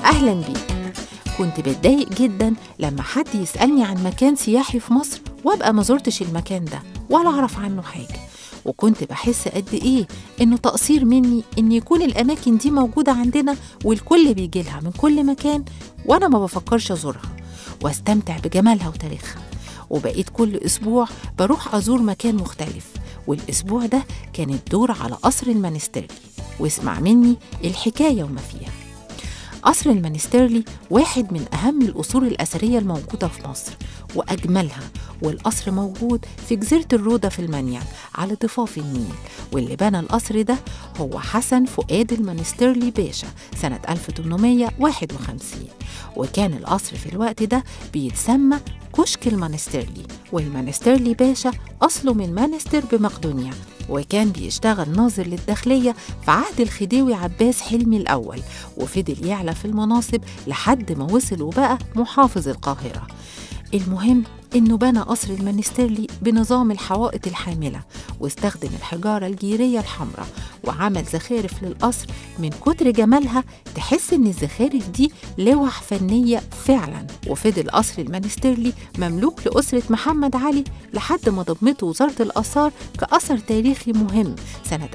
أهلا بيك كنت بتضايق جدا لما حد يسألني عن مكان سياحي في مصر وأبقى ما زرتش المكان ده ولا أعرف عنه حاجة وكنت بحس قد إيه إنه تقصير مني إن يكون الأماكن دي موجودة عندنا والكل بيجي لها من كل مكان وأنا ما بفكرش أزورها واستمتع بجمالها وتاريخها وبقيت كل أسبوع بروح أزور مكان مختلف والأسبوع ده كان الدور على قصر المنستيرلي واسمع مني الحكاية وما فيها قصر المنستيرلي واحد من أهم القصور الأثرية الموجودة في مصر وأجملها والقصر موجود في جزيرة الروضة في المنيا على ضفاف النيل واللي بنى القصر ده هو حسن فؤاد المنستيرلي باشا سنة 1851 وكان القصر في الوقت ده بيتسمى كشك المنستيرلي والمنستيرلي باشا أصله من منستر بمقدونيا وكان بيشتغل ناظر للداخلية في عهد الخديوي عباس حلمي الأول وفضل يعلى في المناصب لحد ما وصل وبقى محافظ القاهرة المهم إنه بنى قصر المنستيرلي بنظام الحوائط الحاملة واستخدم الحجارة الجيرية الحمراء وعمل زخارف للقصر من كتر جمالها تحس إن الزخارف دي لوح فنية فعلا وفضل قصر المنستيرلي مملوك لأسرة محمد علي لحد ما ضمته وزارة الآثار كأثر تاريخي مهم سنة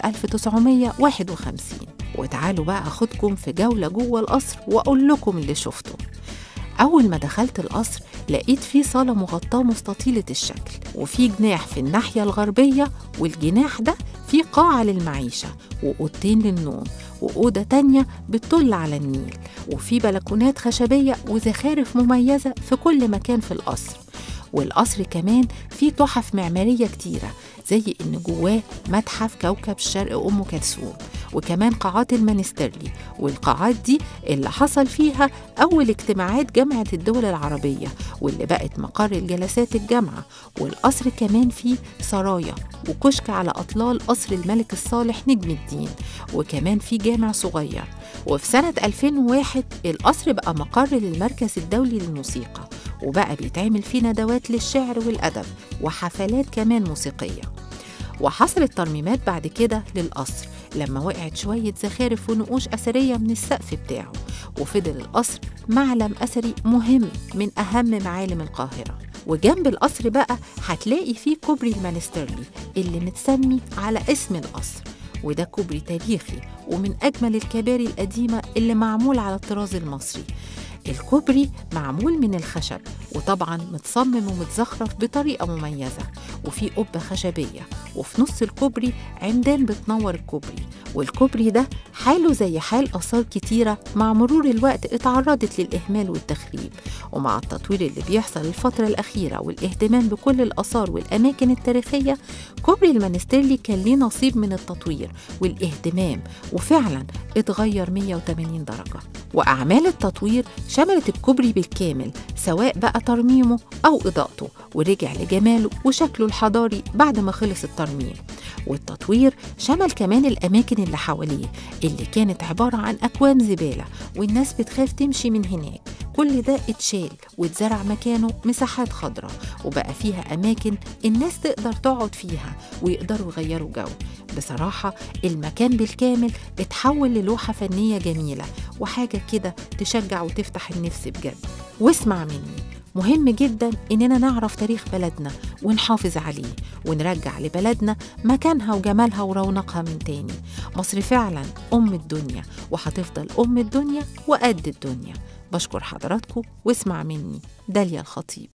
1951 وتعالوا بقى أخدكم في جولة جوه القصر وأقول لكم اللي شفته أول ما دخلت القصر لقيت فيه صالة مغطاة مستطيلة الشكل وفي جناح في الناحية الغربية والجناح ده فيه قاعة للمعيشة وأوضتين للنوم وأوضة تانية بتطل على النيل وفي بلكونات خشبية وزخارف مميزة في كل مكان في القصر والقصر كمان فيه تحف معمارية كتيرة زي إن جواه متحف كوكب الشرق أم كلثوم وكمان قاعات المنسترلي والقاعات دي اللي حصل فيها أول اجتماعات جامعة الدول العربية واللي بقت مقر الجلسات الجامعة والقصر كمان فيه سرايا وكشك على أطلال قصر الملك الصالح نجم الدين وكمان فيه جامع صغير وفي سنة 2001 القصر بقى مقر للمركز الدولي للموسيقى وبقى بيتعمل فيه ندوات للشعر والأدب وحفلات كمان موسيقية وحصلت ترميمات بعد كده للقصر لما وقعت شوية زخارف ونقوش أثرية من السقف بتاعه وفضل القصر معلم أثري مهم من أهم معالم القاهرة وجنب القصر بقى هتلاقي فيه كوبري المنسترلي اللي متسمي على اسم القصر وده كوبري تاريخي ومن أجمل الكباري القديمة اللي معمول على الطراز المصري الكوبري معمول من الخشب وطبعا متصمم ومتزخرف بطريقة مميزة وفي قبة خشبية وفي نص الكوبري عمدان بتنور الكوبري والكوبري ده حاله زي حال آثار كتيرة مع مرور الوقت اتعرضت للإهمال والتخريب ومع التطوير اللي بيحصل الفترة الأخيرة والاهتمام بكل الآثار والأماكن التاريخية كوبري المنستيرلي كان ليه نصيب من التطوير والاهتمام وفعلا اتغير 180 درجة وأعمال التطوير شملت الكوبري بالكامل سواء بقى ترميمه أو إضاءته ورجع لجماله وشكله الحضاري بعد ما خلص الترميم والتطوير شمل كمان الأماكن اللي حواليه اللي كانت عبارة عن أكوام زبالة والناس بتخاف تمشي من هناك كل ده اتشال واتزرع مكانه مساحات خضراء وبقى فيها أماكن الناس تقدر تقعد فيها ويقدروا يغيروا جو بصراحة المكان بالكامل اتحول للوحة فنية جميلة وحاجة كده تشجع وتفتح النفس بجد واسمع مني مهم جدا إننا نعرف تاريخ بلدنا ونحافظ عليه ونرجع لبلدنا مكانها وجمالها ورونقها من تاني مصر فعلا أم الدنيا وهتفضل أم الدنيا وقد الدنيا بشكر حضراتكم واسمع مني داليا الخطيب